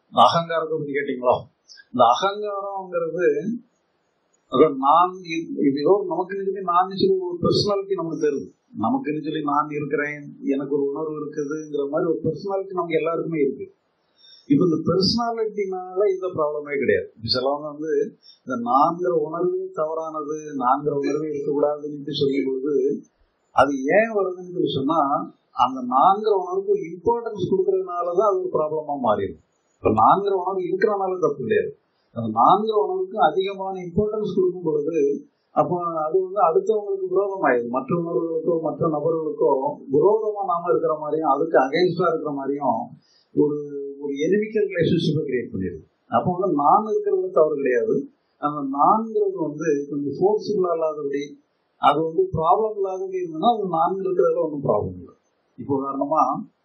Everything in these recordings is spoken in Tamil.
இந்த அகங்காரத்தை பத்தி கேட்டீங்களா இந்த அகங்காரம்ங்கிறது அதான் நான் இ- இது ஏதோ நமக்குன்னு சொல்லி நான் சொல்லி ஒரு பர்சனாலிட்டி நமக்கு தெரியுது நமக்குன்னு சொல்லி நான் இருக்கிறேன் எனக்கு ஒரு உணர்வு இருக்குதுங்கிற மாதிரி ஒரு பர்சனாலிட்டி நமக்கு எல்லாருக்குமே இருக்கு இப்ப இந்த பெர்சனாலிட்டினால இந்த ப்ராப்ளமே கிடையாது இப்ப சிலவங்க வந்து இந்த நான்கிற உணர்வே தவறானது நான்கிற உணர்வே இருக்கக்கூடாதுன்னு சொல்லும் பொழுது அது ஏன் வருதுன்னு சொல்லி சொன்னா அந்த நான்கிற உணர்வுக்கு இம்பார்ட்டன்ஸ் கொடுக்கறதுனாலதான் அது ஒரு ப்ராப்ளமா மாறிடும் இப்ப நான்கிற உணர்வு இருக்கிறனால தப்பு கிடையாது அந்த நான்கிற உணர்வுக்கு அதிகமான இம்பார்ட்டன்ஸ் கொடுக்கும் பொழுது அப்போ அது வந்து அடுத்தவங்களுக்கு விரோதம் ஆயிடும் மற்ற உணர்வுகளுக்கோ மற்ற நபர்களுக்கோ விரோதமா நாம இருக்கிற மாதிரியும் அதுக்கு அகைன்ஸ்டா இருக்கிற மாதிரியும் ஒரு ஒரு எனிமிக்கல் ரிலேஷன்ஷிப்பை கிரியேட் பண்ணிடுது அப்போ வந்து நான் இருக்கிறது தவறு கிடையாது அந்த நான்கிறது வந்து கொஞ்சம் ஃபோர்ஸபுல்லா இல்லாதபடி அது வந்து ப்ராப்ளம் இல்லாதபடி இருந்ததுன்னா அது நான் இருக்கிறதுல ஒன்றும் ப்ராப்ளம் இல்லை இப்போ உதாரணமா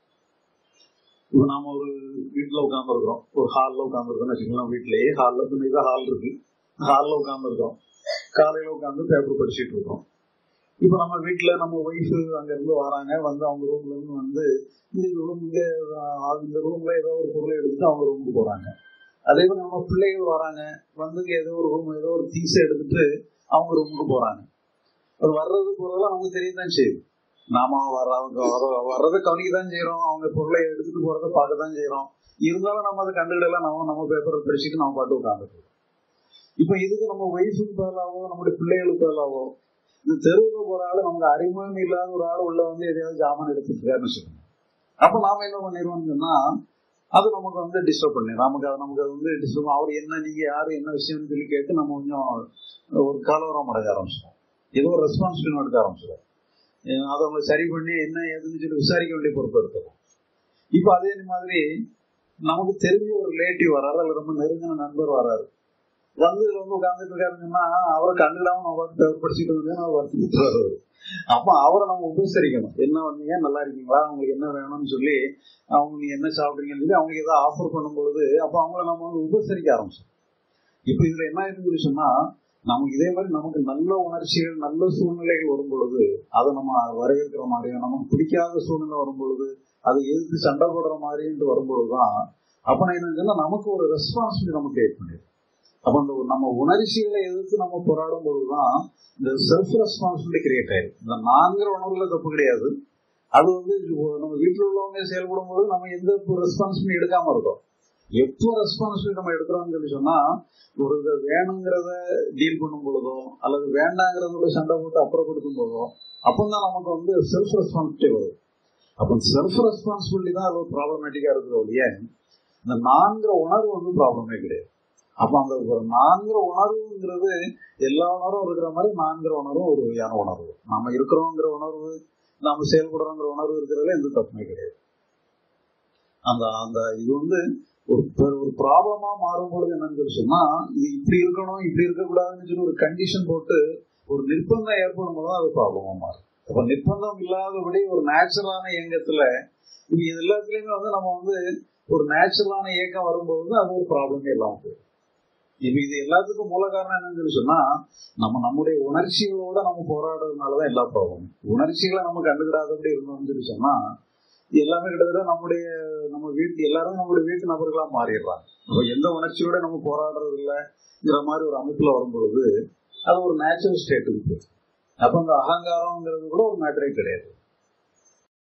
இப்போ நாம ஒரு வீட்டில் உட்காந்துருக்கோம் ஒரு ஹாலில் உட்காந்துருக்கோம்னு வச்சுக்கலாம் வீட்லயே ஹாலில் துணிதான் ஹால் இருக்கு ஹாலில் உட்காந்துருக்கோம் காலையில் உட்காந்து பேப்பர் படிச்சுட்டு இருக்கோம் இப்போ நம்ம வீட்டில் நம்ம ஒய்ஃபு அங்கேருந்து வராங்க வந்து அவங்க ரூம்ல இருந்து வந்து இந்த ரூம் இங்க ஆஹ், இந்த ரூம்ல ஏதோ ஒரு பொருளை எடுத்துட்டு அவங்க ரூமுக்கு போறாங்க அதே மாதிரி நம்ம பிள்ளைகள் வராங்க வந்து இங்க ஏதோ ஒரு ரூம் ஏதோ ஒரு திங்ஸ் எடுத்துட்டு அவங்க ரூமுக்கு போறாங்க அது வர்றது போறதெல்லாம் நமக்கு தெரியத்தான் செய்யுது நாம வர அவங்க வர வர்றதை கவனிக்க தான் செய்யறோம் அவங்க பொருளை எடுத்துட்டு போறதை பார்க்க தான் செய்யறோம் இருந்தாலும் நம்ம அதை கண்டுக்கிடலாம் நம்ம நம்ம பேப்பரை படிச்சுட்டு நம்ம பாட்டு உட்காந்துட்டு இருக்கோம். இப்போ இதுக்கு நம்ம ஒய்ஃபுக்கு பதிலாவோ நம்முடைய பிள்ளைகளுக்கு பதிலாவோ இந்த தெருவில் போற ஆளு நமக்கு அறிமுகம் இல்லாத ஒரு ஆள் உள்ள வந்து எதையாவது ஜாமான் எடுத்துட்டு இருக்காருன்னு சொல்லுங்க அப்ப நாம என்ன பண்ணிடுவோம்னு சொன்னா அது நமக்கு வந்து டிஸ்டர்ப் பண்ணி நமக்கு அது நமக்கு அது வந்து டிஸ்டர்ப் அவர் என்ன நீங்க யாரு என்ன விஷயம்னு சொல்லி கேட்டு நம்ம கொஞ்சம் ஒரு கலவரம் அடைய ஆரம்பிச்சிடும் ஏதோ ஒரு ரெஸ்பான்சிபிலிட்டி எடுக்க ஆரம்பிச்சிடும் அஹ் அதை அவங்க சரி பண்ணி என்ன ஏதுன்னு சொல்லி விசாரிக்க வேண்டிய பொறுப்பு எடுத்துரும் இப்போ அதே மாதிரி நமக்கு தெரிஞ்ச ஒரு ரிலேட்டிவ் வராரு அல்லது ரொம்ப நெருங்கின நண்பர் வராரு வந்து இதுல வந்து உட்கார்ந்துட்டு இருக்காருன்னா அவரை கண்டுடாம நம்ம பாட்டு பேப்பர் படிச்சுட்டு வந்து நம்ம வருத்திட்டு வர்றாரு அப்ப அவரை நம்ம உபசரிக்கணும் என்ன வந்தீங்க நல்லா இருக்கீங்களா உங்களுக்கு என்ன வேணும்னு சொல்லி அவங்க நீங்க என்ன சாப்பிடுறீங்கன்னு சொல்லி அவங்க ஏதோ ஆஃபர் பண்ணும்பொழுது அப்ப அவங்கள நம்ம வந்து உபசரிக்க ஆரம்பிச்சோம் இப்ப இதுல என்ன ஆயிருக்குன்னு சொன்னா நமக்கு இதே மாதிரி நமக்கு நல்ல உணர்ச்சிகள் நல்ல சூழ்நிலைகள் வரும் பொழுது அதை நம்ம வரவேற்கிற மாதிரியும் நமக்கு பிடிக்காத சூழ்நிலை வரும் பொழுது அதை எதிர்த்து சண்டை போடுற மாதிரின்ட்டு வரும்பொழுதுதான் அப்ப நான் என்ன சொன்னா நமக்கு ஒரு ரெஸ்பான்சிபிலிட்டி நம்ம கிரியேட் பண்ணிடுது அப்ப அந்த நம்ம உணர்ச்சிகளை எதிர்த்து நம்ம போராடும் பொழுதுதான் இந்த செல்ஃப் ரெஸ்பான்சிபிலிட்டி கிரியேட் ஆயிடும் இந்த நான்கிற உணர்வுல தப்பு கிடையாது அது வந்து நம்ம வீட்டில் உள்ளவங்க செயல்படும் போது நம்ம எந்த ரெஸ்பான்சிபிலிட்டி எடுக்காம இருக்கோம் எப்போ ரெஸ்பான்சிபிலிட்டி நம்ம எடுக்கிறோம்னு சொல்லி சொன்னா ஒரு இதை வேணுங்கிறத டீல் பண்ணும் பொழுதோ அல்லது வேண்டாங்கிறதோட சண்டை போட்டு அப்புறப்படுத்தும் போதோ அப்பந்தான் நமக்கு வந்து செல்ஃப் ரெஸ்பான்சிபிலிட்டி வரும் அப்போ செல்ஃப் ரெஸ்பான்சிபிலிட்டி தான் அது ப்ராப்ளமேட்டிக்கா இருக்கிற ஒழிய இந்த நான்கிற உணர்வு வந்து ப்ராப்ளமே கிடையாது அப்ப அந்த ஒரு நான்கிற உணர்வுங்கிறது எல்லா உணர்வும் இருக்கிற மாதிரி நான்கிற உணர்வும் ஒரு வகையான உணர்வு நாம இருக்கிறோங்கிற உணர்வு நாம செயல்படுறோங்கிற உணர்வு இருக்கிறதுல எந்த தப்புமே கிடையாது அந்த அந்த இது வந்து ஒரு பெ- ஒரு ப்ராப்ளமா மாறும் பொழுது என்னன்னு சொல்லி சொன்னா இது இப்படி இருக்கணும் இப்படி இருக்கக்கூடாதுன்னு சொல்லி ஒரு கண்டிஷன் போட்டு ஒரு நிர்பந்தம் ஏற்படும் போது அது ப்ராப்ளமா மாறும் அப்ப நிர்பந்தம் இல்லாதபடி ஒரு நேச்சுரலான இயக்கத்துல இது எல்லாத்துலயுமே வந்து நம்ம வந்து ஒரு நேச்சுரலான இயக்கம் வரும்போது அது ஒரு ப்ராப்ளமே இல்லாம போயிடும் இப்ப இது எல்லாத்துக்கும் மூல காரணம் என்னன்னு சொல்லி சொன்னா நம்ம நம்முடைய உணர்ச்சிகளோட நம்ம போராடுறதுனாலதான் எல்லா ப்ராப்ளம் உணர்ச்சிகளை நம்ம கண்டுக்கிடாதபடி இருந்தோம்னு சொல்லி சொன்னா இது எல்லாமே கிட்டத்தட்ட நம்முடைய நம்ம வீட்டு எல்லாரும் நம்முடைய வீட்டு நபர்களா மாறிடுறாங்க அப்ப எந்த உணர்ச்சியோட நம்ம போராடுறது இல்லைங்கிற மாதிரி ஒரு அமைப்புல வரும்பொழுது அது ஒரு நேச்சுரல் ஸ்டேட்டுக்கு போயிடும் அப்ப அந்த அகங்காரம்ங்கிறது கூட ஒரு மேட்டரே கிடையாது